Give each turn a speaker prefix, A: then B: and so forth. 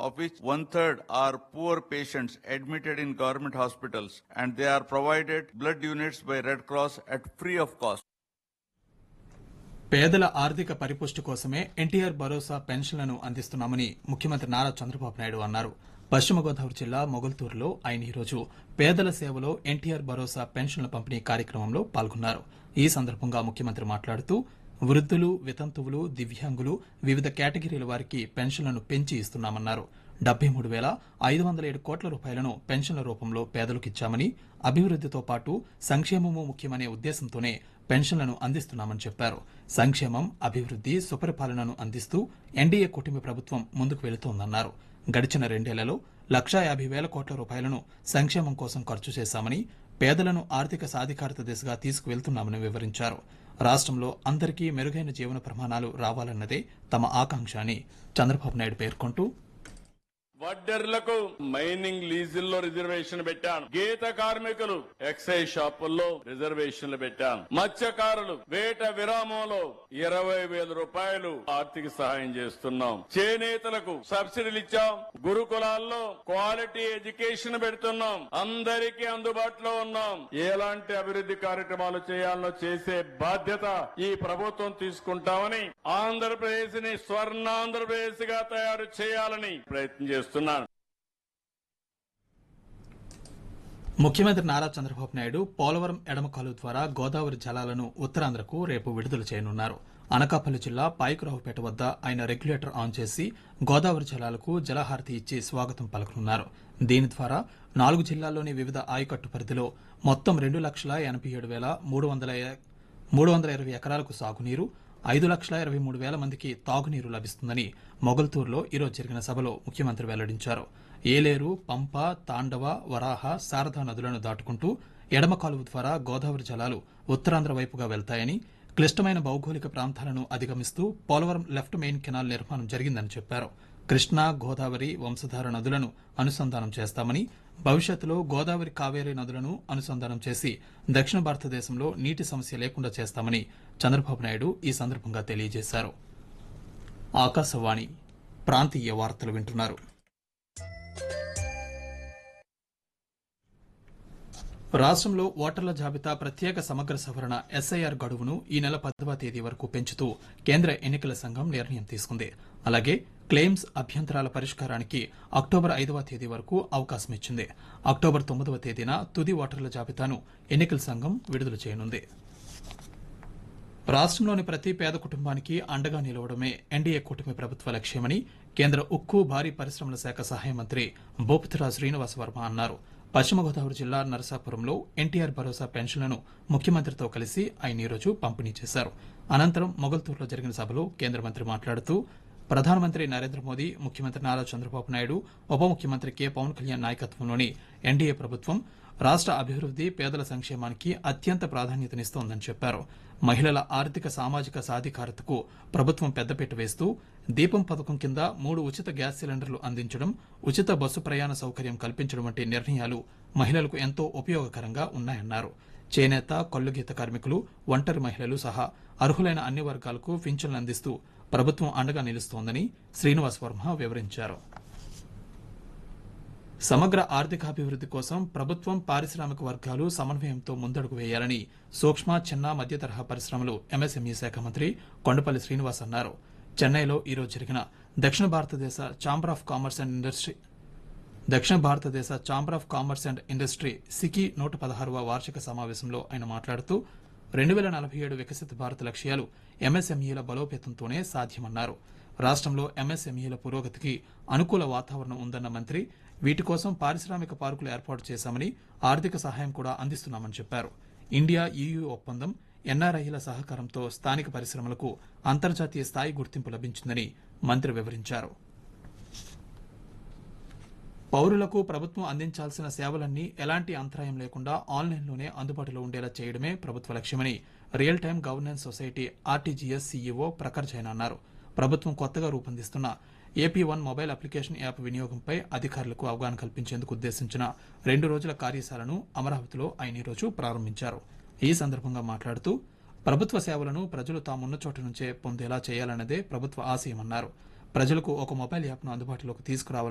A: of which one third are poor patients admitted in government hospitals, and they are provided blood units by Red Cross at free of cost.
B: పేదల ఆర్థిక పరిపుష్టి కోసమే ఎన్టీఆర్ భరోసా పెన్షన్లను అందిస్తున్నామని ముఖ్యమంత్రి నారా చంద్రబాబు నాయుడు అన్నారు పశ్చిమ గోదావరి జిల్లా మొగల్తూరులో ఆయన ఈరోజు పేదల సేవలో ఎన్టీఆర్ భరోసా పెన్షన్ల పంపిణీ కార్యక్రమంలో పాల్గొన్నారు ఈ సందర్భంగా ముఖ్యమంత్రి మాట్లాడుతూ వృద్ధులు వితంతువులు దివ్యాంగులు వివిధ కేటగిరీల వారికి పెన్షన్లను పెంచి ఇస్తున్నామన్నారు డెబ్బై మూడు వేల ఐదు వందల ఏడు కోట్ల రూపాయలను పెన్షన్ల రూపంలో పేదలకు ఇచ్చామని అభివృద్దితో పాటు సంక్షేమము ముఖ్యమనే ఉద్దేశంతోనే పెన్షన్లను అందిస్తున్నామని చెప్పారు సంక్షేమం అభివృద్ది సుపరిపాలనను అందిస్తూ ఎన్డీఏ కూటమి ప్రభుత్వం ముందుకు వెళుతోందన్నారు గడిచిన రెండేళ్లలో లక్షా యాభై వేల కోట్ల రూపాయలను సంక్షేమం కోసం ఖర్చు చేశామని పేదలను ఆర్థిక సాధికారత దిశగా తీసుకువెళ్తున్నామని వివరించారు రాష్ట్రంలో అందరికీ మెరుగైన జీవన ప్రమాణాలు రావాలన్నదే తమ ఆకాంక్ష అని చంద్రబాబు నాయుడు పేర్కొంటూ
C: వడ్డర్లకు మైనింగ్ లీజుల్లో రిజర్వేషన్ పెట్టాను గీత కార్మికులు ఎక్సైజ్ షాపుల్లో రిజర్వేషన్లు పెట్టాను మత్స్యకారులు వేట విరామంలో ఇరవై వేల రూపాయలు ఆర్థిక సహాయం చేస్తున్నాం చేనేతలకు సబ్సిడీలు ఇచ్చాం గురుకులాల్లో క్వాలిటీ ఎడ్యుకేషన్ పెడుతున్నాం అందరికీ అందుబాటులో ఉన్నాం ఎలాంటి అభివృద్ధి కార్యక్రమాలు చేయాలో చేసే బాధ్యత ఈ ప్రభుత్వం తీసుకుంటామని ఆంధ్రప్రదేశ్ ని స్వర్ణాంధ్రప్రదేశ్ గా తయారు చేయాలని ప్రయత్నం చేస్తున్నాను
B: ముఖ్యమంత్రి నారా చంద్రబాబు నాయుడు పోలవరం ఎడమ కాలువ ద్వారా గోదావరి జలాలను ఉత్తరాంధ్రకు రేపు విడుదల చేయనున్నారు అనకాపల్లి జిల్లా పాయకురావుపేట వద్ద ఆయన రెగ్యులేటర్ ఆన్ చేసి గోదావరి జలాలకు జలహారతి ఇచ్చి స్వాగతం పలకనున్నారు దీని ద్వారా నాలుగు జిల్లాల్లోని వివిధ ఆయకట్టు పరిధిలో మొత్తం రెండు లక్షల ఎనభై ఏడు వేల మూడు వందల మూడు వందల ఇరవై ఎకరాలకు సాగునీరు ఐదు లక్షల ఇరవై మూడు వేల మందికి తాగునీరు లభిస్తుందని మొగల్తూరులో ఈరోజు జరిగిన సభలో ముఖ్యమంత్రి వెల్లడించారు ఏలేరు పంప తాండవ వరాహ శారదా నదులను దాటుకుంటూ ఎడమ కాలువ ద్వారా గోదావరి జలాలు ఉత్తరాంధ్ర వైపుగా వెళ్తాయని క్లిష్టమైన భౌగోళిక ప్రాంతాలను అధిగమిస్తూ పోలవరం లెఫ్ట్ మెయిన్ కెనాల్ నిర్మాణం జరిగిందని చెప్పారు కృష్ణా గోదావరి వంశధార నదులను అనుసంధానం చేస్తామని భవిష్యత్తులో గోదావరి కావేరీ నదులను అనుసంధానం చేసి దక్షిణ భారతదేశంలో నీటి సమస్య లేకుండా చేస్తామని చంద్రబాబు నాయుడు ఈ సందర్భంగా తెలియజేశారు ఆకాశవాణి ప్రాంతీయ వార్తలు వింటున్నారు రాష్ట్రంలో ఓటర్ల జాబితా ప్రత్యేక సమగ్ర సవరణ ఎస్ఐఆర్ గడువును ఈ నెల పదవ తేదీ వరకు పెంచుతూ కేంద్ర ఎన్నికల సంఘం నిర్ణయం తీసుకుంది అలాగే క్లెయిమ్స్ అభ్యంతరాల పరిష్కారానికి అక్టోబర్ ఐదవ తేదీ వరకు అవకాశం ఇచ్చింది అక్టోబర్ తొమ్మిదవ తేదీన తుది ఓటర్ల జాబితాను ఎన్నికల సంఘం విడుదల చేయనుంది రాష్ట్రంలోని ప్రతి పేద కుటుంబానికి అండగా నిలవడమే ఎన్డీఏ కూటమి ప్రభుత్వ లక్ష్యమని కేంద్ర ఉక్కు భారీ పరిశ్రమల శాఖ సహాయ మంత్రి భూపతిరాజ్ శ్రీనివాస్ వర్మ అన్నారు పశ్చిమ గోదావరి జిల్లా నరసాపురంలో ఎన్టీఆర్ భరోసా పెన్షన్లను ముఖ్యమంత్రితో కలిసి ఆయన ఈరోజు పంపిణీ చేశారు అనంతరం మొగల్తూరులో జరిగిన సభలో కేంద్ర మంత్రి మాట్లాడుతూ ప్రధానమంత్రి నరేంద్ర మోదీ ముఖ్యమంత్రి నారా చంద్రబాబు నాయుడు ఉప ముఖ్యమంత్రి కె పవన్ కళ్యాణ్ నాయకత్వంలోని ఎన్డీఏ ప్రభుత్వం రాష్ట అభివృద్ది పేదల సంక్షేమానికి అత్యంత ప్రాధాన్యతనిస్తోందని చెప్పారు మహిళల ఆర్థిక సామాజిక సాధికారతకు ప్రభుత్వం పెద్దపీట వేస్తూ దీపం పథకం కింద మూడు ఉచిత గ్యాస్ సిలిండర్లు అందించడం ఉచిత బస్సు ప్రయాణ సౌకర్యం కల్పించడం వంటి నిర్ణయాలు మహిళలకు ఎంతో ఉపయోగకరంగా ఉన్నాయన్నారు చేనేత కల్లుగీత కార్మికులు ఒంటరి మహిళలు సహా అర్హులైన అన్ని వర్గాలకు పింఛన్లు అందిస్తూ ప్రభుత్వం అండగా నిలుస్తోందని శ్రీనివాస్ వర్మ వివరించారు సమగ్ర ఆర్థికాభివృద్ది కోసం ప్రభుత్వం పారిశ్రామిక వర్గాలు సమన్వయంతో ముందడుగు వేయాలని సూక్ష్మ చిన్న మధ్య తరహా పరిశ్రమలు ఎంఎస్ఎంఈ శాఖ మంత్రి కొండపల్లి శ్రీనివాస్ అన్నారు చెన్నైలో ఈరోజు జరిగిన దక్షిణ భారతదేశ chamber of commerce and industry దక్షిణ భారతదేశ chamber of commerce and industry సికి నూట పదహారవ వార్షిక సమావేశంలో ఆయన మాట్లాడుతూ రెండు వేల నలభై ఏడు వికసిత భారత్ లక్ష్యాలు ఎంఎస్ఎంఈల బలోపేతంతోనే సాధ్యమన్నారు రాష్ట్రంలో ఎంఎస్ఎంఈల పురోగతికి అనుకూల వాతావరణం ఉందన్న మంత్రి వీటి కోసం పారిశ్రామిక పార్కులు ఏర్పాటు చేశామని ఆర్థిక సహాయం కూడా అందిస్తున్నామని చెప్పారు ఇండియా ఈయూ ఒప్పందం ఎన్ఆర్ఐల సహకారంతో స్థానిక పరిశ్రమలకు అంతర్జాతీయ స్థాయి గుర్తింపు లభించిందని మంత్రి వివరించారు పౌరులకు ప్రభుత్వం అందించాల్సిన సేవలన్నీ ఎలాంటి అంతరాయం లేకుండా ఆన్లైన్లోనే అందుబాటులో ఉండేలా చేయడమే ప్రభుత్వ లక్ష్యమని real time governance society RTGS CEO Prakhar Jain అన్నారు ప్రభుత్వం కొత్తగా రూపొందిస్తున్న AP one mobile application app వినియోగంపై అధికారులకు అవగాహన కల్పించేందుకు ఉద్దేశించిన రెండు రోజుల కార్యశాలను అమరావతిలో ఆయన ఈరోజు ప్రారంభించారు ఈ సందర్భంగా మాట్లాడుతూ ప్రభుత్వ సేవలను ప్రజలు తామున్న చోట నుంచే పొందేలా చేయాలన్నదే ప్రభుత్వ ఆశయమన్నారు ప్రజలకు ఒక మొబైల్ యాప్ను అందుబాటులోకి తీసుకురావాలని